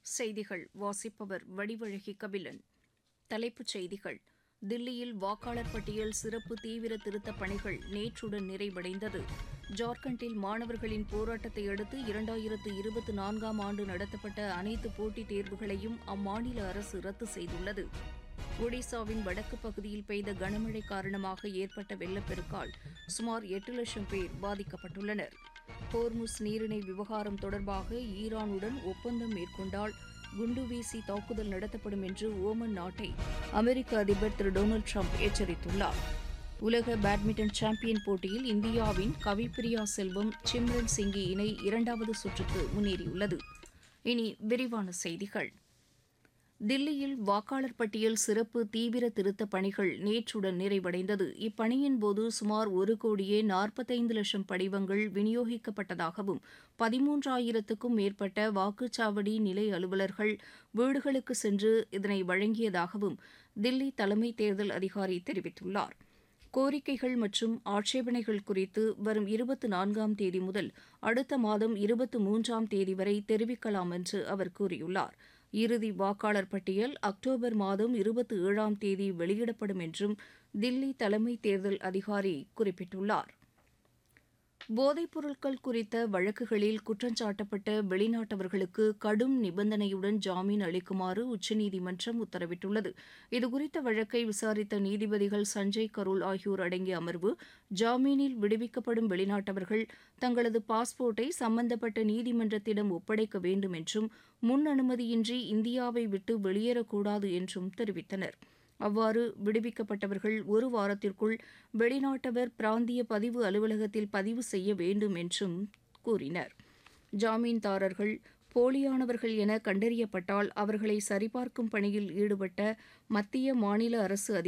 செய்திகள் வாசிப்பவர் வடிவழகி கபிலன் தலைப்புச் செய்திகள் தில்லியில் வாக்காளர் பட்டியல் சிறப்பு தீவிர திருத்தப் பணிகள் நேற்றுடன் நிறைவடைந்தது ஜார்க்கண்டில் மாணவர்களின் போராட்டத்தை அடுத்து இரண்டாயிரத்து இருபத்தி நான்காம் ஆண்டு நடத்தப்பட்ட அனைத்து போட்டித் தேர்வுகளையும் அம்மாநில அரசு ரத்து செய்துள்ளது ஒடிசாவின் வடக்கு பகுதியில் பெய்த கனமழை காரணமாக ஏற்பட்ட வெள்ளப்பெருக்கால் சுமார் எட்டு லட்சம் பேர் பாதிக்கப்பட்டுள்ளனர் ஹோர்முஸ் நீரிணை விவகாரம் தொடர்பாக ஈரானுடன் ஒப்பந்தம் மேற்கொண்டால் குண்டு வீசி தாக்குதல் நடத்தப்படும் என்று ஓமன் நாட்டை அமெரிக்க அதிபர் திரு டொனால்டு ட்ரம்ப் எச்சரித்துள்ளார் உலக பேட்மிண்டன் சாம்பியன் போட்டியில் இந்தியாவின் கவிப்பிரியா செல்வம் சிம்ரன் சிங்கி இணை இரண்டாவது சுற்றுக்கு முன்னேறியுள்ளது இனி விரிவான செய்திகள் தில்லியில் வாக்காளர் பட்டியல் சிறப்பு தீவிர திருத்தப் பணிகள் நேற்றுடன் நிறைவடைந்தது இப்பணியின் போது சுமார் ஒரு கோடியே நாற்பத்தைந்து லட்சம் படிவங்கள் விநியோகிக்கப்பட்டதாகவும் பதிமூன்றாயிரத்துக்கும் மேற்பட்ட வாக்குச்சாவடி நிலை அலுவலர்கள் வீடுகளுக்கு சென்று இதனை வழங்கியதாகவும் தில்லி தலைமை தேர்தல் அதிகாரி தெரிவித்துள்ளார் கோரிக்கைகள் மற்றும் ஆட்சேபனைகள் குறித்து வரும் இருபத்தி நான்காம் தேதி முதல் அடுத்த மாதம் இருபத்தி மூன்றாம் தேதி வரை தெரிவிக்கலாம் என்று அவர் கூறியுள்ளார் இறுதி வாக்காளர் பட்டியல் அக்டோபர் மாதம் இருபத்தி ஏழாம் தேதி வெளியிடப்படும் என்றும் தில்லி தலைமை தேர்தல் அதிகாரி குறிப்பிட்டுள்ளார் போதைப் பொருட்கள் குறித்த வழக்குகளில் குற்றஞ்சாட்டப்பட்ட வெளிநாட்டவர்களுக்கு கடும் நிபந்தனையுடன் ஜாமீன் அளிக்குமாறு உச்சநீதிமன்றம் உத்தரவிட்டுள்ளது இதுகுறித்த வழக்கை விசாரித்த நீதிபதிகள் சஞ்சய் கரோல் ஆகியோர் அடங்கிய அமர்வு ஜாமீனில் விடுவிக்கப்படும் வெளிநாட்டவர்கள் தங்களது பாஸ்போர்ட்டை சம்பந்தப்பட்ட நீதிமன்றத்திடம் ஒப்படைக்க வேண்டும் என்றும் முன் அனுமதியின்றி இந்தியாவை விட்டு வெளியேறக்கூடாது என்றும் தெரிவித்தனா் அவ்வாறு விடுவிக்கப்பட்டவர்கள் ஒரு வாரத்திற்குள் வெளிநாட்டவர் பிராந்திய பதிவு அலுவலகத்தில் பதிவு செய்ய வேண்டும் என்றும் கூறினர் ஜாமீன்தாரர்கள் போலியானவர்கள் என கண்டறியப்பட்டால் அவர்களை சரிபார்க்கும் பணியில் ஈடுபட்ட மத்திய மாநில அரசு